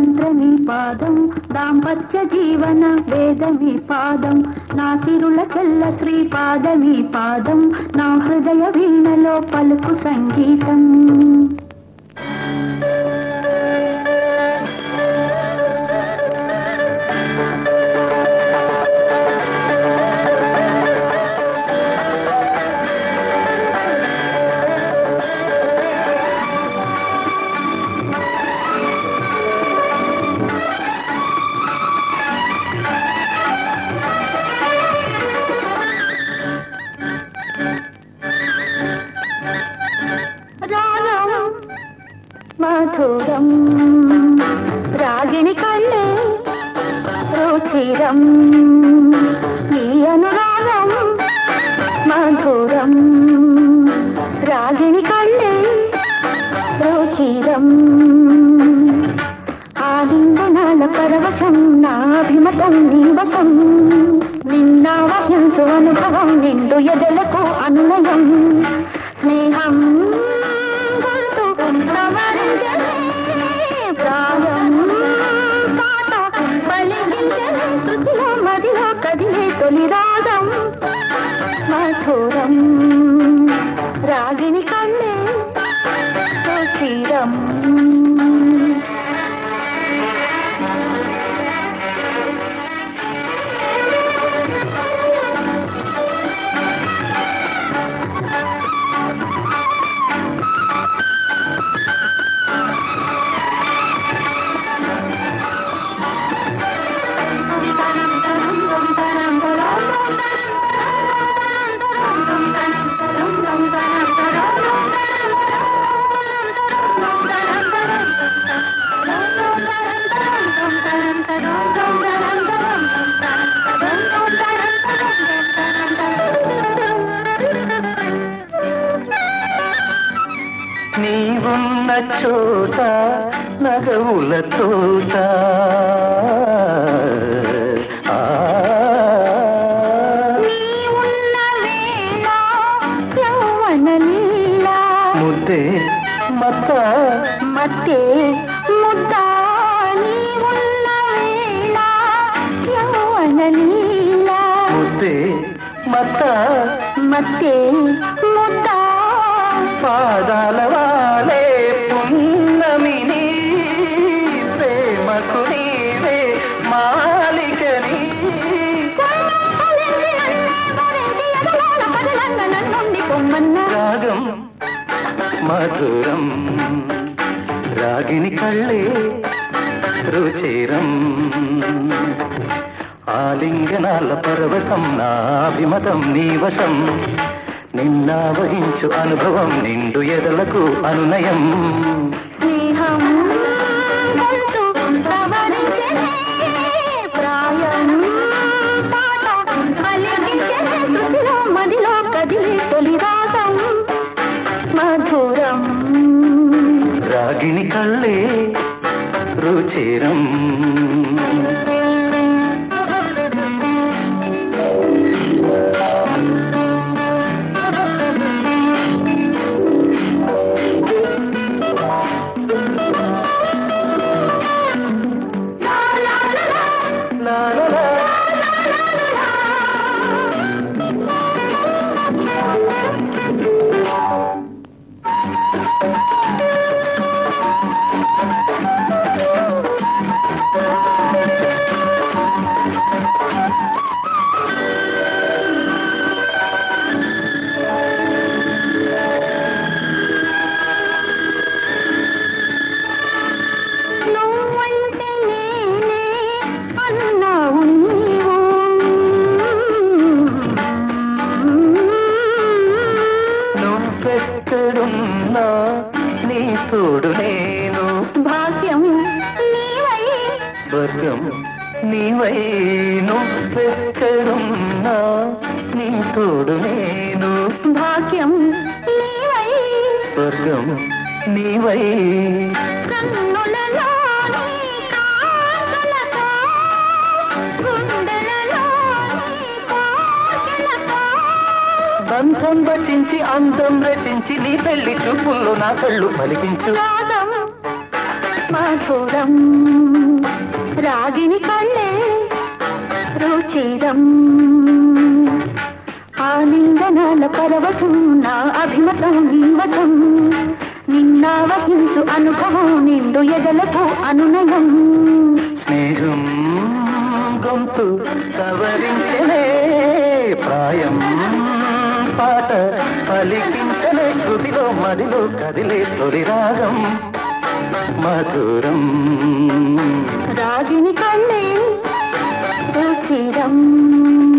మంత్రమీ పాదం దాంపత్య జీవన వేదమీ పాదం నా తిరుల చెల్ల శ్రీపాదమీ పాదం నా హృదయ వీణలో పలుకు సంగీతం రాగం మధురం రాగిణి కళ్ళే రుచిరం ఈ అనురాగం మధురం రాగిణి కళ్ళే రుచిరం ఆలింగనాల పరవశం నా అభిమతం నీ వశం నిన్న వహించు అనుభవం నిండు ఎదలకు అనునయం స్నేహం గొంతు సవరించే ప్రాయం పాట పలికించే శృతిలో మదిలో కదిలే తొలి రాగం మధురం రాగిణి కళ్ళే సుశీరం నీవున్న చోట నగవుల తోట ఆ, ఉన్న వేళ యౌవన లీలా ముద్దే మత మత్తే ముద్దా నీ ఉన్న వేళ యౌవన లీలా ముద్దే మత మత్తే ముద్దా పాదాల వాలే పున్నమిని ప్రేమకు నీవే మాలికని రాగం మధురం రాగిని కళ్ళే రుచిరం ఆలింగనాల పరవశం నా అభిమతం నీ వశం నిన్న వహించు అనుభవం నిండు ఎదలకు అనునయం స్నేహం గొంతు సవరించే ప్రాయం పాట పలికించే శృతిలో మదిలో కదిలే తొలి రాగం మధురం రాగిని కళ్ళే రుచిరం లా లా లా. నువ్వంటే నేనే అన్నావు నీవు నువ్వెక్కడున్నా నీ తోడు నేను భాగ్యం నీవై స్వర్గం నీవై నువ్వెక్కడున్నా నీ తోడు నేను భాగ్యం నీవై స్వర్గం నీవై కన్నులలో నీ కాంతులతో, గుండెలలో నీ కోర్కెలతో, బంధం రచించి అందం రచించి నీ పెళ్లి చూపుల్లో నా కళ్ళు పలికించు రాగం మధురం రాగిని కళ్ళే రుచిరం ఆలింగనాల పరవశం నా అభిమతం నీవసం నిన్నావహించు అనుభవం నిండు ఎదలకు అనునయం స్నేహం గొంతు సవరించలే ప్రాయం పాట పలికించలే శృతిలో మదిలో కదిలే తొలి రాగం మధురం రాగిని కళ్ళే రుచిరం